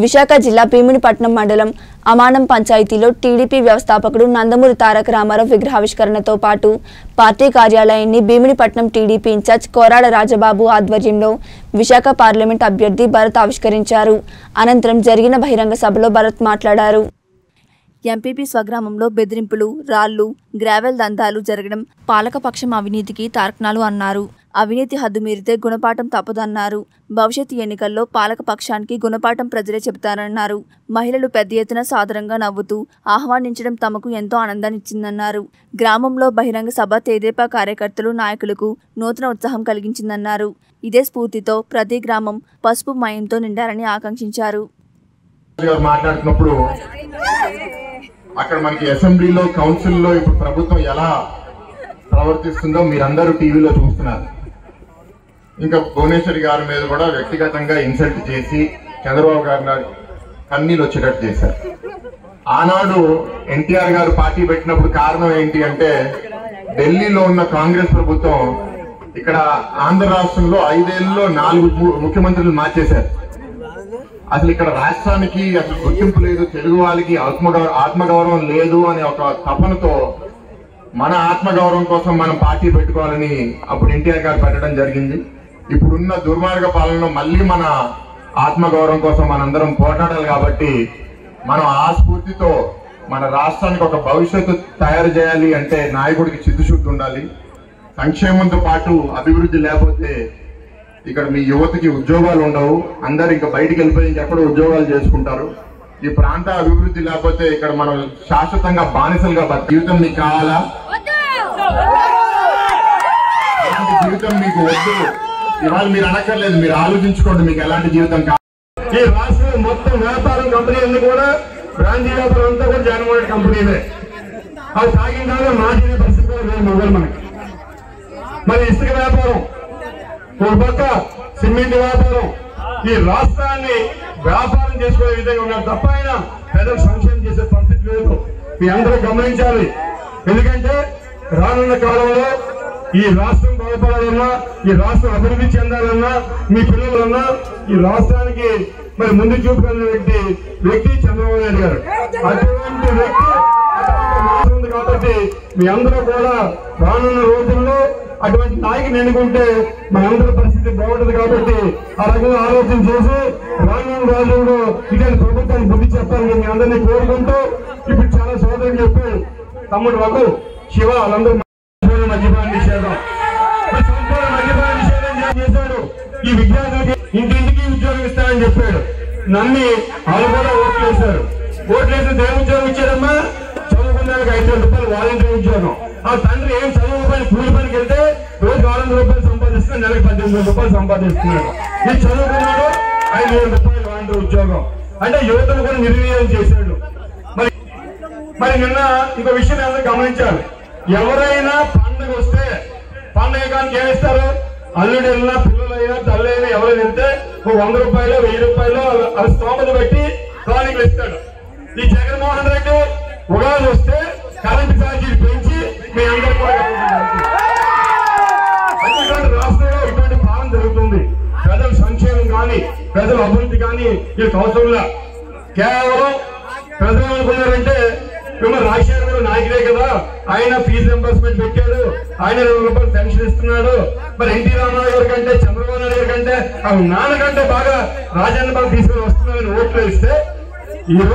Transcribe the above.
విశాఖ జిల్లా భీమునిపట్నం మండలం అమానం పంచాయతీలో టీడీపీ వ్యవస్థాపకుడు నందమూరి తారక రామారావు విగ్రహావిష్కరణతో పాటు పార్టీ కార్యాలయాన్ని భీమునిపట్నం టీడీపీ ఇన్ఛార్జ్ కోరాడ రాజబాబు ఆధ్వర్యంలో విశాఖ పార్లమెంట్ అభ్యర్థి భరత్ ఆవిష్కరించారు అనంతరం జరిగిన బహిరంగ సభలో భరత్ మాట్లాడారు ఎంపీపీ స్వగ్రామంలో బెదిరింపులు రాళ్లు గ్రావెల్ దందాలు జరగడం పాలకపక్షం అవినీతికి తార్కణాలు అన్నారు అవినీతి హద్దు మీరితే గుణపాఠం తప్పదన్నారు భవిష్యత్ ఎన్నికల్లో పాలకపక్షానికి గుణపాఠం ప్రజలే చెబుతారన్నారు మహిళలు పెద్ద ఎత్తున సాదరంగా నవ్వుతూ ఆహ్వానించడం తమకు ఎంతో ఆనందాన్నిచ్చిందన్నారు గ్రామంలో బహిరంగ సభ తేదేపా కార్యకర్తలు నాయకులకు నూతన ఉత్సాహం కలిగించిందన్నారు ఇదే స్ఫూర్తితో ప్రతి గ్రామం పసుపు మయంతో నిండారని ఆకాంక్షించారు గారు మాట్లాడుతున్నప్పుడు అక్కడ మనకి అసెంబ్లీలో కౌన్సిల్లో ఇప్పుడు ప్రభుత్వం ఎలా ప్రవర్తిస్తుందో మీరందరూ టీవీలో చూస్తున్నారు ఇంకా భువనేశ్వరి గారి మీద కూడా వ్యక్తిగతంగా ఇన్సల్ట్ చేసి చంద్రబాబు గారిని కన్నీళ్ళు వచ్చేటట్టు చేశారు ఆనాడు ఎన్టీఆర్ గారు పార్టీ పెట్టినప్పుడు కారణం ఏంటి అంటే ఢిల్లీలో ఉన్న కాంగ్రెస్ ప్రభుత్వం ఇక్కడ ఆంధ్ర రాష్ట్రంలో ఐదేళ్లలో నాలుగు ము- ముఖ్యమంత్రులు మార్చేశారు అసలు ఇక్కడ రాష్ట్రానికి అసలు గుర్తింపు లేదు తెలుగు వాళ్ళకి ఆత్మగౌరవ ఆత్మగౌరవం లేదు అనే ఒక తపనతో మన ఆత్మగౌరవం కోసం మనం పార్టీ పెట్టుకోవాలని అప్పుడు ఎన్టీఆర్ గారు పెట్టడం జరిగింది ఇప్పుడున్న దుర్మార్గ పాలనలో మళ్ళీ మన ఆత్మగౌరవం కోసం మనందరం పోరాడాలి కాబట్టి మనం ఆ స్ఫూర్తితో మన రాష్ట్రానికి ఒక భవిష్యత్తు తయారు చేయాలి అంటే నాయకుడికి చిత్తశుద్ధి ఉండాలి సంక్షేమంతో పాటు అభివృద్ధి లేకపోతే ఇక్కడ మీ యువతకి ఉద్యోగాలు ఉండవు అందరు ఇంకా బయటికి వెళ్ళిపోయి ఇంకెక్కడో ఉద్యోగాలు చేసుకుంటారు ఈ ప్రాంత అభివృద్ధి లేకపోతే ఇక్కడ మనం శాశ్వతంగా బానిసలుగా బతక జీవితం మీకు కావాలా అలాంటి జీవితం మీకు వద్దు ఇవాళ మీరు అనక్కర్లేదు మీరు ఆలోచించుకోండి మీకు ఎలాంటి జీవితం కావాలి ఈ రాష్ట్రం మొత్తం వ్యాపారం కంపెనీ అన్ని కూడా బ్రాంచీ వ్యాపారం అంతా కూడా జగన్మోహన్ రెడ్డి కంపెనీనే అవి తాగిన తర్వాత మాటిన పరిస్థితి కూడా లేదు మొదలు మనకి మరి ఇసుక వ్యాపారం ఒక పక్క సిమెంట్ వ్యాపారం ఈ రాష్ట్రాన్ని వ్యాపారం చేసుకునే విధంగా ఉన్నారు తప్ప ఆయన పేదలు సంక్షేమం చేసే పరిస్థితి లేదు మీ అందరూ గమనించాలి ఎందుకంటే రానున్న కాలంలో ఈ రాష్ట్రం బాగుపడాలన్నా ఈ రాష్ట్రం అభివృద్ధి చెందాలన్నా మీ పిల్లలన్నా ఈ రాష్ట్రానికి మరి ముందు చూపుకున్న వ్యక్తి వ్యక్తి చంద్రబాబు నాయుడు గారు అటువంటి వ్యక్తి అటువంటి నాయకుడు ఉంది కాబట్టి మీ అందరూ కూడా రానున్న రోజుల్లో అటువంటి నాయకుని ఎన్నుకుంటే మన అందరి పరిస్థితి బాగుంటుంది కాబట్టి ఆ రకంగా ఆలోచన చేసి రానున్న రోజుల్లో ఇటువంటి ప్రభుత్వాన్ని బుద్ధి చెప్పాలని మీ అందరినీ కోరుకుంటూ ఇప్పుడు చాలా సోదరులు చెప్పారు తమ్ముడు రఘు శివ వాళ్ళందరూ సంపూర్ణ మద్యపాన నిషేధం మరి సంపూర్ణ మద్యపాన నిషేధం చే- చేశాడు ఈ విద్యార్థులకి ఇంటింటికి ఉద్యోగం ఇస్తానని చెప్పాడు నమ్మి వాళ్ళు కూడా ఓట్లు వేశారు ఓట్లు వేసి దేని ఉద్యోగం ఇచ్చారమ్మా చదువుకున్న వాళ్ళకి ఐదు వేల రూపాయలు వాలంటీర్ ఉద్యోగం ఆ తండ్రి ఏం చదువు పని కూలి పనికి వెళ్తే రోజు ఆరు వందల రూపాయలు సంపాదిస్తున్నాడు నెలకు పద్దెనిమిది వేల రూపాయలు సంపాదిస్తున్నాడు ఈ చదువుకున్నాడు ఐదు వేల రూపాయలు వాలంటీర్ ఉద్యోగం అంటే యువతను కూడా నిర్వీర్యం చేశాడు మరి మరి నిన్న ఇంకో విషయం అందరూ గమనించాలి ఎవరైనా పండుగ వస్తే పండుగ కానీ ఏమిస్తారు అల్లుడు వెళ్ళినా పిల్లలైనా తల్లైనా ఎవరైనా వెళ్తే ఒక వంద రూపాయలు వెయ్యి రూపాయలు అది స్తోమత పెట్టి కాలనీలు ఇస్తాడు ఈ జగన్మోహన్ రెడ్డి ఉగాది వస్తే కరెంటు ఛార్జీలు పెంచి మీ అందరూ కూడా గమనించాలి. అటువంటి రాష్ట్రంలో ఇటువంటి పాలన జరుగుతుంది ప్రజల సంక్షేమం కానీ ప్రజల అభివృద్ధి కానీ వీళ్ళకి అవసరంలా కేవలం ప్రజలు అనుకున్నారంటే మిమ్మల్ని రాజశేఖర్ గారు నాయకుడే కదా ఆయన ఫీజు రింబర్స్మెంట్ పెట్టాడు ఆయన రెండు రూపాయలు పెన్షన్ ఇస్తున్నాడు మరి ఎన్టీ రామారావు గారి కంటే చంద్రబాబు నాయుడు గారి కంటే ఆ నాన్న కంటే బాగా రాజన్న బాబు తీసుకొని వస్తున్నారని ఓట్లు ఇస్తే ఈ రోజు